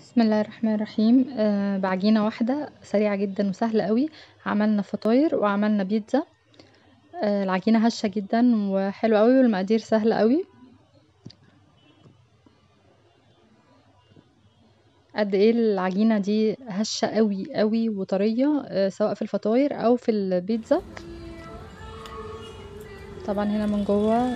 بسم الله الرحمن الرحيم آه بعجينة واحدة سريعة جدا وسهلة اوي عملنا فطاير وعملنا بيتزا آه العجينة هشة جدا وحلوة اوي والمقادير سهلة اوي قد ايه العجينة دي هشة اوي اوي وطرية آه سواء في الفطاير او في البيتزا طبعا هنا من جوه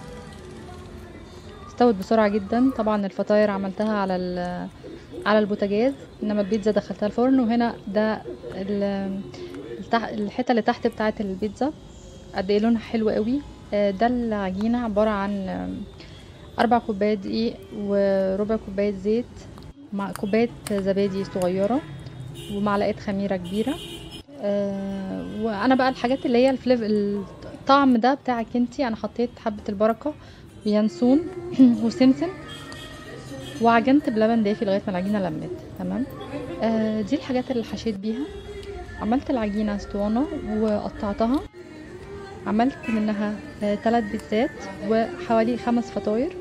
استوت بسرعة جدا طبعا الفطاير عملتها على على البوتاجاز انما البيتزا دخلتها الفرن وهنا ده الحته اللي تحت بتاعه البيتزا قد ايه لونها حلو قوي ده العجينه عباره عن اربع كوبايات دقيق وربع كوبايه زيت مع كوبايه زبادي صغيره ومعلقه خميره كبيره وانا بقى الحاجات اللي هي الفليف الطعم ده بتاعك انتي انا حطيت حبه البركه وينسون وسمسم وعجنت بلبن دافي لغايه ما العجينه لمت تمام آه دي الحاجات اللي حشيت بيها عملت العجينه اسطوانه وقطعتها عملت منها آه تلات بيتزات وحوالي خمس فطاير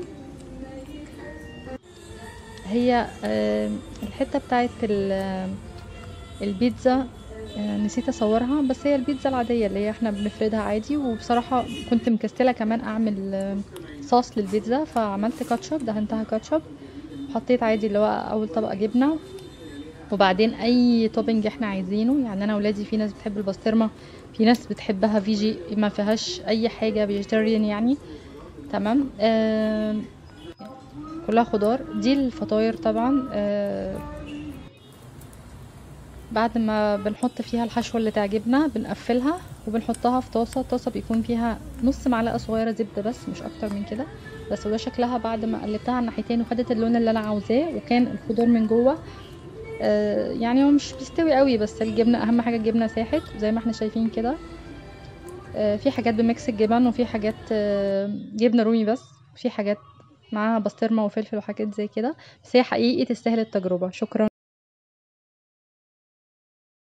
هي آه الحته بتاعت البيتزا نسيت اصورها بس هي البيتزا العاديه اللي هي احنا بنفردها عادي وبصراحه كنت مكسله كمان اعمل صوص للبيتزا فعملت كاتشب دهنتها كاتشب حطيت عادي اللي هو اول طبقه جبنه وبعدين اي توبنج احنا عايزينه يعني انا ولادي في ناس بتحب البسطرمه في ناس بتحبها فيجي ما فيهاش اي حاجه فيجيتيريان يعني تمام آه كلها خضار دي الفطاير طبعا آه بعد ما بنحط فيها الحشوه اللي تعجبنا بنقفلها وبنحطها في طاسه طاسه بيكون فيها نص معلقه صغيره زبده بس مش اكتر من كده بس وده شكلها بعد ما قلبتها على الناحيتين وخدت اللون اللي انا عاوزاه وكان الخضار من جوه آه يعني هو مش بيستوي قوي بس الجبنه اهم حاجه الجبنه ساحت زي ما احنا شايفين كده آه في حاجات بميكس الجبن وفي حاجات آه جبنه رومي بس في حاجات معاها بسطرمه وفلفل وحاجات زي كده بس هي حقيقي تستاهل التجربه شكرا